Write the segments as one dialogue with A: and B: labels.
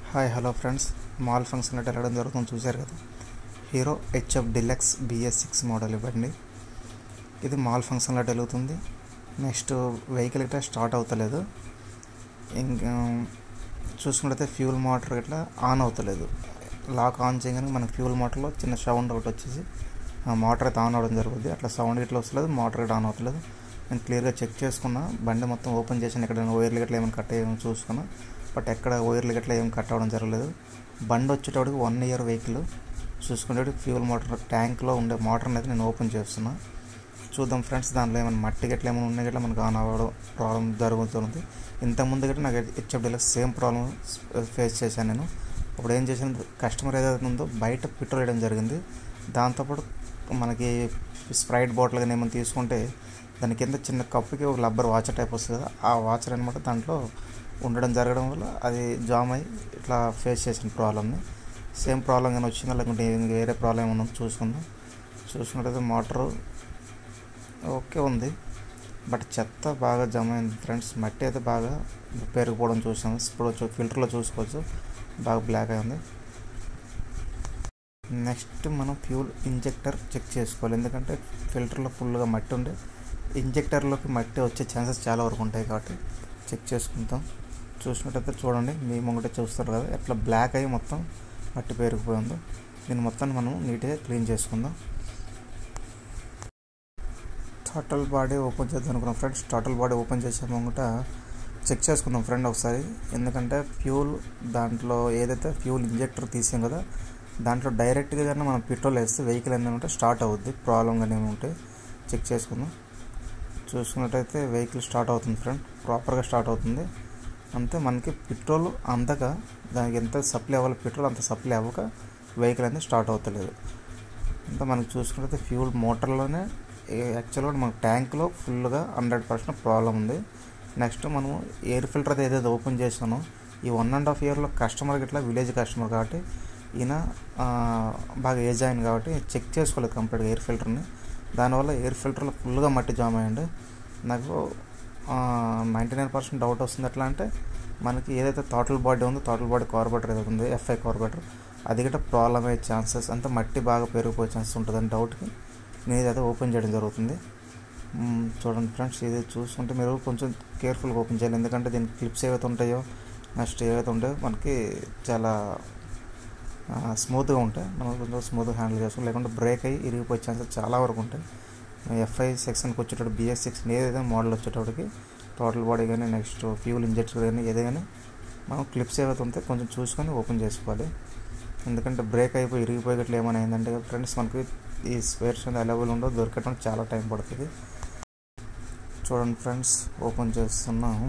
A: hi hello friends malfunction అంటే వెళ్ళడం జరుగుతుంది చూశారు కదా hero HF deluxe BS six model ఇవ్వండి ఇది మాల్ ఫంక్షన్లో వెలుగుతుంది నెక్స్ట్ వెహికల్ ఇట్లా స్టార్ట్ అవుతలేదు ఇంకా చూసుకుంటే ఫ్యూల్ మోటార్ ఇట్లా ఆన్ అవుతలేదు లాక్ ఆన్ చేయగానే మనకి ఫ్యూల్ మోటార్లో చిన్న సౌండ్ ఒకటి వచ్చేసి ఆ మోటార్ అయితే ఆన్ అవ్వడం జరుగుతుంది అట్లా సౌండ్ ఇట్లా వస్తలేదు మోటార్ ఇట్లా ఆన్ అవుతలేదు నేను క్లియర్గా చెక్ చేసుకున్నా బండి మొత్తం ఓపెన్ చేసాను ఇక్కడ వైర్లు గట్లా ఏమైనా కట్ అయ్యామో చూసుకున్నా బట్ ఎక్కడ వైర్లు గట్లా ఏం కట్ అవ్వడం జరగలేదు బండి వచ్చేటప్పటికి వన్ ఇయర్ వెహికల్ చూసుకునేటి ఫ్యూల్ మోటార్ ట్యాంక్లో ఉండే మోటార్ని అయితే నేను ఓపెన్ చేస్తున్నా చూద్దాం ఫ్రెండ్స్ దాంట్లో ఏమైనా మట్టి గట్ల ఏమైనా ఉన్నాయి గట్లా మనకు ఆన్ అవ్వడం ప్రాబ్లం జరుగుతుంది ఇంతకుముందు గట్రా నాకు HF deluxe same problem face చేశాను నేను ఇప్పుడు ఏం చేశాను కస్టమర్ ఏదైతే ఉందో బయట పెట్రోల్ వేయడం జరిగింది దాంతోపాటు మనకి స్ప్రైట్ బాటిల్ కానీ ఏమైనా తీసుకుంటే దాని కింద చిన్న కప్పుకి ఒక రబ్బర్ వాచర్ టైప్ వస్తుంది కదా ఆ వాచర్ అనమాట దాంట్లో ఉండడం జరగడం వల్ల అది జామ్ అయ్యి ఇట్లా ఫేస్ చేసిన ప్రాబ్లమ్ని సేమ్ ప్రాబ్లం కానీ వచ్చిందా లేకుంటే ఏం- వేరే ప్రాబ్లం ఏమైనా ఉందో చూసుకుందాం చూసుకుంటే మోటారు ఓకే ఉంది బట్ చెత్త బాగా జమ అయింది ఫ్రెండ్స్ మట్టి అయితే బాగా పెరిగిపోవడం చూసాము ఇప్పుడు వచ్చి ఫిల్టర్లో చూసుకోవచ్చు బాగా బ్లాక్ అయింది నెక్స్ట్ మనం ఫ్యూల్ ఇంజెక్టర్ చెక్ చేసుకోవాలి ఎందుకంటే ఫిల్టర్లో ఫుల్గా మట్టి ఉండే ఇంజెక్టర్లోకి మట్టి వచ్చే ఛాన్సెస్ చాలా వరకు ఉంటాయి కాబట్టి చెక్ చేసుకుంటాం చూసినట్టయితే చూడండి మీ ముంగట చూస్తారు కదా ఎట్లా బ్లాక్ అయ్యి మొత్తం మట్టి పేరుకుపోయిందో దీన్ని మొత్తం మనం నీట్గా క్లీన్ చేసుకుందాం టోటల్ బాడీ ఓపెన్ చేద్దాం అనుకున్నాం ఫ్రెండ్స్ టోటల్ బాడీ ఓపెన్ చేసే ముంగట చెక్ చేసుకుందాం ఫ్రెండ్ ఒకసారి ఎందుకంటే ఫ్యూల్ దాంట్లో ఏదైతే ఫ్యూల్ ఇంజెక్టర్ తీసాం కదా దాంట్లో డైరెక్ట్గా కానీ మనం పెట్రోల్ వేస్తే వెహికల్ అనేది ఉంటే స్టార్ట్ అవుద్ది ప్రాబ్లం కానీ ఏమి ఉంటే చెక్ చేసుకుందాం చూసుకున్నట్టయితే వెహికల్ స్టార్ట్ అవుతుంది ఫ్రెండ్ ప్రాపర్గా స్టార్ట్ అవుతుంది అంతే మనకి పెట్రోల్ అందక దానికి ఎంత సప్లై అవ్వాలి పెట్రోల్ అంత సప్లై అవ్వక వెహికల్ అనేది స్టార్ట్ అవుతలేదు అంతా మనకి చూసుకుంటే ఫ్యూల్ మోటార్లోనే యాక్చువల్గా మన ట్యాంక్లో ఫుల్గా హండ్రెడ్ పర్సెంట్ ప్రాబ్లం ఉంది నెక్స్ట్ మనం ఎయిర్ ఫిల్టర్ అయితే ఏదైతే ఓపెన్ చేసానో ఈ వన్ అండ్ హాఫ్ ఇయర్లో కస్టమర్ ఇట్లా విలేజ్ కస్టమర్ కాబట్టి ఈయన ఆ, బాగా ఏజ్ అయింది కాబట్టి చెక్ చేసుకోలేదు కంప్లీట్గా ఎయిర్ ఫిల్టర్ని దానివల్ల ఎయిర్ ఫిల్టర్లో ఫుల్గా మట్టి జామ్ అయ్యండి నాకు నైంటీ నైన్ పర్సెంట్ డౌట్ వస్తుంది ఎట్లా అంటే మనకి ఏదైతే టోటల్ బాడీ ఉందో టోటల్ బాడీ కార్బోరేటర్ ఏదైతే ఉందో ఎఫ్ఐ కార్బోరేటర్ అది గట్రా ప్రాబ్లం అయ్యే ఛాన్సెస్ అంతా మట్టి బాగా పెరిగిపోయే ఛాన్సెస్ ఉంటుందని డౌట్కి నేను ఇదైతే ఓపెన్ చేయడం జరుగుతుంది మ్మ్, చూడండి ఫ్రెండ్స్ ఇది చూసుకుంటే మీరు కొంచెం కేర్ఫుల్గా ఓపెన్ చేయాలి ఎందుకంటే దీనికి క్లిప్స్ ఏవైతే ఉంటాయో నెక్స్ట్ ఏవైతే ఉంటాయో మనకి చాలా స్మూత్గా ఉంటాయి మనం కొంచెం స్మూత్గా హ్యాండిల్ చేసుకోవాలి లేకుంటే బ్రేక్ అయ్యి ఇరిగిపోయే ఛాన్సెస్ చాలా వరకు ఉంటాయి ఎఫ్ఐ సెక్షన్కి వచ్చేటప్పుడు బిఎస్ సెక్షన్ ఏదైతే మోడల్ వచ్చేటప్పటికి టోటల్ బాడీ కానీ నెక్స్ట్ ఫ్యూల్ ఇంజెక్టర్ కానీ ఏదే కానీ మనం క్లిప్స్ ఏవైతే ఉంటాయో కొంచెం చూసుకొని ఓపెన్ చేసుకోవాలి ఎందుకంటే బ్రేక్ అయిపోయి ఇరిగిపోయి గట్లా ఏమైనా అయిందంటే ఫ్రెండ్స్ మనకి ఈ స్పేర్స్ అనేది అవైలబుల్ ఉండవు దొరకడానికి చాలా టైం పడుతుంది చూడండి ఫ్రెండ్స్ ఓపెన్ చేస్తున్నాం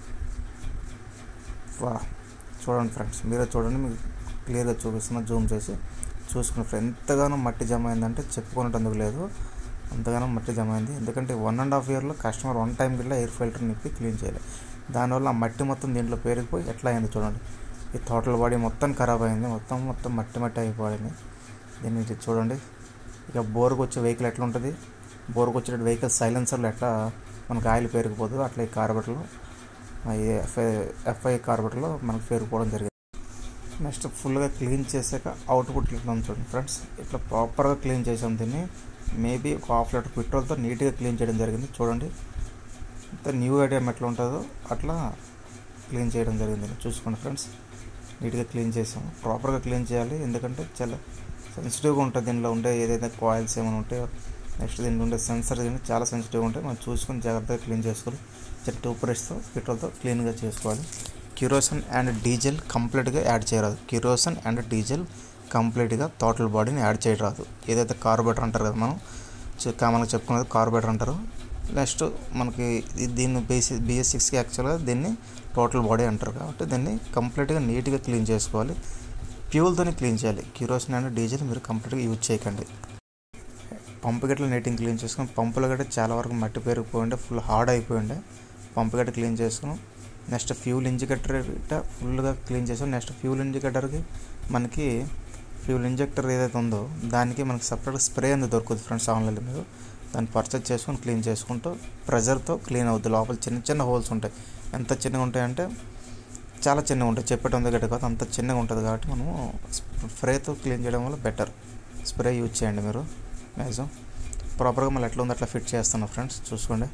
A: వా చూడండి ఫ్రెండ్స్ మీరే చూడండి మీకు క్లియర్గా చూపిస్తున్నా జూమ్ చేసి చూసుకున్న ఫ్రెండ్ ఎంతగానో మట్టి జమ అయిందంటే చెప్పుకునేటందుకు లేదు అంతగానో మట్టి జమ అయింది ఎందుకంటే వన్ అండ్ హాఫ్ ఇయర్లో కస్టమర్ వన్ టైం గిట్లా ఎయిర్ ఫిల్టర్ నిప్పి క్లీన్ చేయాలి దానివల్ల ఆ మట్టి మొత్తం దీంట్లో పేరుకుపోయి ఎట్లా అయింది చూడండి ఈ టోటల్ బాడీ మొత్తం ఖరాబ్ అయింది మొత్తం మొత్తం మట్టి మట్టి అయిపోయింది దీన్ని ఇది చూడండి ఇక బోర్కు వచ్చే వెహికల్ ఎట్లా ఉంటుంది బోర్కు వచ్చే వెహికల్ సైలెన్సర్లో ఎట్లా మనకు ఆయిల్ పేరుకుపోతుందో అట్లా ఈ కార్బెట్లో ఈ ఎఫ్ఐ ఎఫ్ఐ కార్బెట్లో మనకు పేరుకుపోవడం జరిగింది నెక్స్ట్ ఫుల్గా క్లీన్ చేసాక అవుట్పుట్ ఇట్లా ఉంది చూడండి ఫ్రెండ్స్ ఇట్లా ప్రాపర్గా క్లీన్ చేసాం దీన్ని మేబీ ఒక హాఫ్ లీటర్ పెట్రోల్తో నీట్గా క్లీన్ చేయడం జరిగింది చూడంండి అంత న్యూ ఐడియా ఎట్లా ఉంటుందో అట్లా క్లీన్ చేయడం జరిగింది చూసుకోండి ఫ్రెండ్స్ నీట్గా క్లీన్ చేసాము ప్రాపర్గా క్లీన్ చేయాలి ఎందుకంటే చాలా సెన్సిటివ్గా ఉంటుంది దీనిలో ఉండే ఏదైతే కాయిల్స్ ఏమైనా ఉంటాయో నెక్స్ట్ దీంట్లో ఉండే సెన్సర్ కానీ చాలా సెన్సిటివ్గా ఉంటాయి మనం చూసుకొని జాగ్రత్తగా క్లీన్ చేసుకోవాలి చిన్న టూ బ్రష్తో పెట్రోల్తో క్లీన్గా చేసుకోవాలి కిరోసన్ అండ్ డీజిల్ కంప్లీట్గా యాడ్ చేయరాదు కిరోసన్ అండ్ డీజిల్ కంప్లీట్గా టోటల్ బాడీని యాడ్ చేయరాదు ఏదైతే కార్బోరేటర్ అంటారు కదా మనం చె- కామన్గా చెప్పుకునేది కార్బోరేటర్ అంటారు నెక్స్ట్ మనకి ఇది- దీన్ని బేసి బిఎస్ సిక్స్కి యాక్చువల్గా దీన్ని టోటల్ బాడీ అంటారు కాబట్టి దీన్ని కంప్లీట్గా నీట్గా క్లీన్ చేసుకోవాలి ఫ్యూల్తోనే క్లీన్ చేయాలి కిరోసిన్ అండ్ డీజిల్ మీరు కంప్లీట్గా యూజ్ చేయకండి పంపు గట్ల నీట్గా క్లీన్ చేసుకుని పంపులో గట్ట చాలా వరకు మట్టి పేరుకుపోయి ఉండే ఫుల్ హార్డ్ అయిపోయి ఉండే పంపు గట్ట క్లీన్ చేసుకున్నాం నెక్స్ట్ ఫ్యూల్ ఇంజికేటర్ గట్ట ఫుల్గా క్లీన్ చేసాం నెక్స్ట్ ఫ్యూల్ ఇంజికేటర్కి మనకి ఫ్యూల్ ఇంజెక్టర్ ఏదైతే ఉందో దానికి మనకి సపరేట్ స్ప్రే అనేది దొరుకుతుంది ఫ్రెండ్స్ ఆన్లైన్లో మీరు దాన్ని పర్చేజ్ చేసుకొని క్లీన్ చేసుకుంటూ ప్రెజర్తో క్లీన్ అవుద్ది లోపల చిన్న చిన్న హోల్స్ ఉంటాయి ఎంత చిన్నగా ఉంటాయంటే చాలా చిన్నగా ఉంటుంది చెప్పేటం దగ్గర కాదు అంత చిన్నగా ఉంటుంది కాబట్టి మనము స్ప్రేతో క్లీన్ చేయడం వల్ల బెటర్ స్ప్రే యూజ్ చేయండి మీరు మ్యాక్సిమం ప్రాపర్గా మళ్ళీ ఎట్లా ఉందో అట్లా ఫిట్ చేస్తాను ఫ్రెండ్స్ చూసుకోండి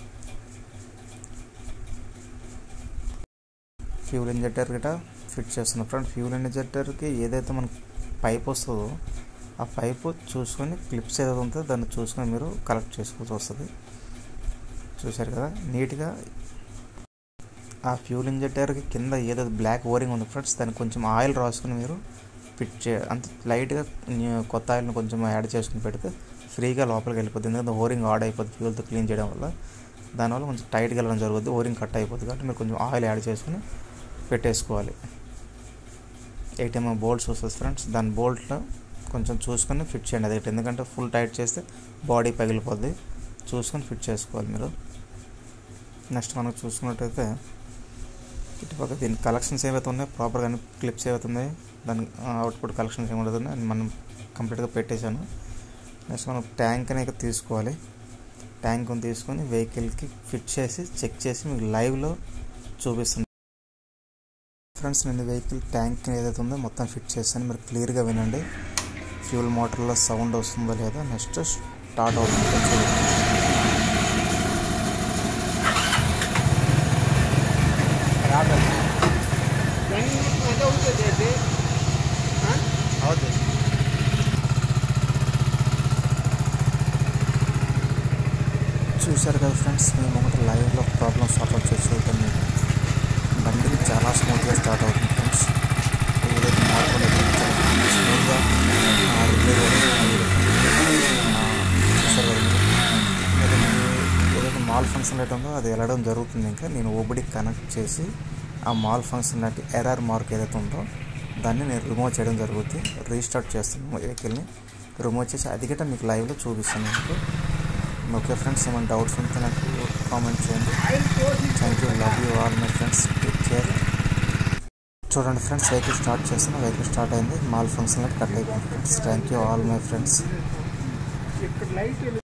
A: ఫ్యూల్ ఇంజెక్టర్ గిట ఫిట్ చేస్తున్నాం ఫ్రెండ్ ఫ్యూల్ ఇంజెక్టర్కి ఏదైతే మనకు పైప్ వస్తుందో ఆ పైపు చూసుకొని క్లిప్స్ ఏదైతే ఉంటుందో దాన్ని చూసుకొని మీరు కలెక్ట్ చేసుకోవాల్సి వస్తుంది చూశారు కదా నీట్గా ఆ ఫ్యూల్ ఇంజెక్టర్కి కింద ఏదైతే బ్లాక్ ఓరింగ్ ఉంది ఫ్రెండ్స్ దానికి కొంచెం ఆయిల్ రాసుకొని మీరు ఫిట్ చే అంత లైట్గా కొత్త ఆయిల్ని కొంచెం యాడ్ చేసుకుని పెడితే ఫ్రీగా లోపలికి వెళ్ళిపోతుంది ఎందుకంటే ఓరింగ్ ఆడ్ అయిపోతుంది ఫ్యూల్తో క్లీన్ చేయడం వల్ల దానివల్ల కొంచెం టైట్గా వెళ్ళడం జరుగుతుంది ఓరింగ్ కట్ అయిపోతుంది కాబట్టి మీరు కొంచెం ఆయిల్ యాడ్ చేసుకుని పెట్టేసుకోవాలి ఎయిటీఎం బోల్ట్స్ వస్తుంది ఫ్రెండ్స్ దాని బోల్ట్లో కొంచెం చూసుకొని ఫిట్ చేయండి అది ఎందుకంటే ఫుల్ టైట్ చేస్తే బాడీ పగిలిపోద్ది చూసుకొని ఫిట్ చేసుకోవాలి మీరు నెక్స్ట్ మనం చూసుకున్నట్టయితే ఇటుపక్క దీని కలెక్షన్స్ ఏవైతే ఉన్నాయో ప్రాపర్గా క్లిప్స్ ఏవైతే ఉన్నాయో దాని అవుట్పుట్ కలెక్షన్స్ ఏమైతే ఉన్నాయో మనం కంప్లీట్గా పెట్టేశాను నెక్స్ట్ మనం ట్యాంక్ అనేది తీసుకోవాలి ట్యాంక్ తీసుకొని వెహికల్కి ఫిట్ చేసి చెక్ చేసి మీకు లైవ్లో చూపిస్తుంది ఫ్రెండ్స్ నేను వెహికల్ ట్యాంక్ ఏదైతే ఉందో మొత్తం ఫిట్ చేస్తాను మీరు క్లియర్గా వినండి ఫ్యూల్ మోటార్లో సౌండ్ వస్తుందో లేదా నెక్స్ట్ స్టార్ట్ అవుతుందో చూడండి చూశారు కదా ఫ్రెండ్స్ మేము ఒకటి లైవ్లో ప్రాబ్లమ్ సార్ట్ అవుట్ చేసి చూద్దాం మీకు బండి చాలా స్మూత్గా స్టార్ట్ అవుతుంది ఫ్రెండ్స్ ఏదైతే మోటార్ స్మూత్గా చూసారు కదా మీరు ఏదైతే మాల్ ఫంక్షన్ లైట్ ఉందో అది వెళ్ళడం జరుగుతుంది ఇంకా నేను ఓబడి కనెక్ట్ చేసి ఆ malfunction light error mark ఏదైతే ఉందో దాన్ని నేను రిమూవ్ చేయడం జరుగుతుంది రీస్టార్ట్ చేస్తున్నాను వెహికల్ని రిమూవ్ చేసి అది గట్రా మీకు లైవ్లో చూపిస్తాను మీకు ఓకే ఫ్రెండ్స్ ఏమైనా డౌట్స్ ఉంటే నాకు కామెంట్ చేయండి thank you love you all my friends take care చూడండి ఫ్రెండ్స్ వెహికల్ స్టార్ట్ చేస్తున్నా వెహికల్ స్టార్ట్ అయింది మాల్ ఫంక్షన్ కట్ అయిపోయింది friends thank you all my friends